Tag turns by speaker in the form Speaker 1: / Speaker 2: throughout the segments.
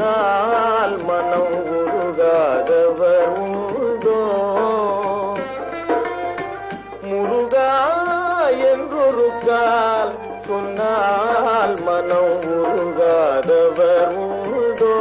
Speaker 1: சொன்னால் மனம் உருகாதவர் உண்டோ முருகா என்றொரு கால் சொன்னால் மனம் உருகாதவர் உண்டோ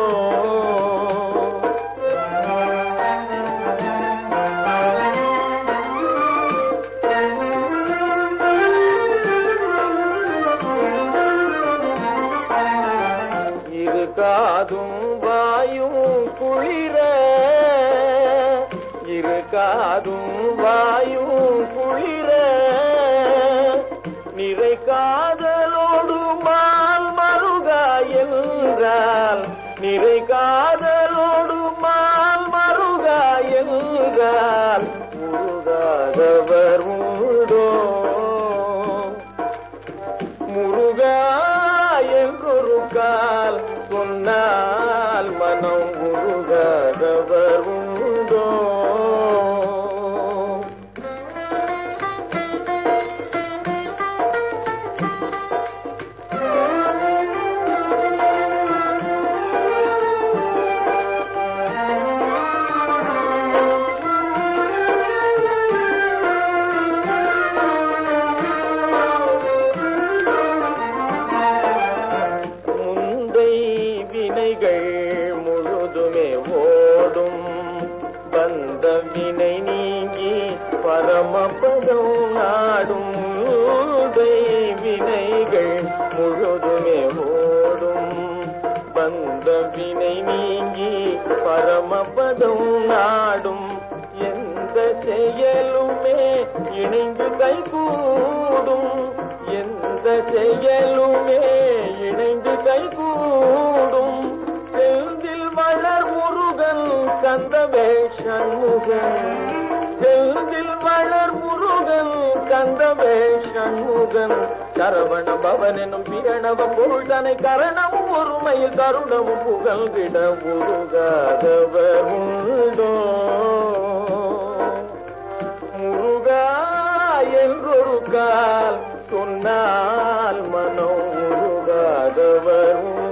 Speaker 1: இரு காதும் வாயும் குளிர இரு காதும் வாயும் குளிர நிறை காதலோடு மால் மருகா என்றால் நிறை காதலோடு மால் மருகா என்றால் முருகாதவர் உண்டோ முருகா என்றொரு கால் சொன்னால் மனம் முருகாதவர் உண்டோ முந்தை வினைகள் முழுதுமே ஓடும் வந்த வினை நீங்கி பரமபதம் நாடும் முந்தை வினைகள் முழுதுமே ஓடும் வந்த வினை நீங்கி பரமபதம் நாடும் எந்த செயலுமே இணைந்து கைகூடும் எந்த செயலுமே இணைந்து கைகூடும் செந்தில் வளர் முருகன் கந்தவே சண்முகன் செந்தில் வளர் முருகன் கந்தவே சண்முகன் சரவண பவன் எனும் பிரணவ பொருள் தனை கரணமும் ஒருமையில் கருணமும் புகழ்கிட முருகாதவர் உண்டோ முருகா என்றொரு கால் சொன்னால் மனம் முருகாதவர் உண்டோ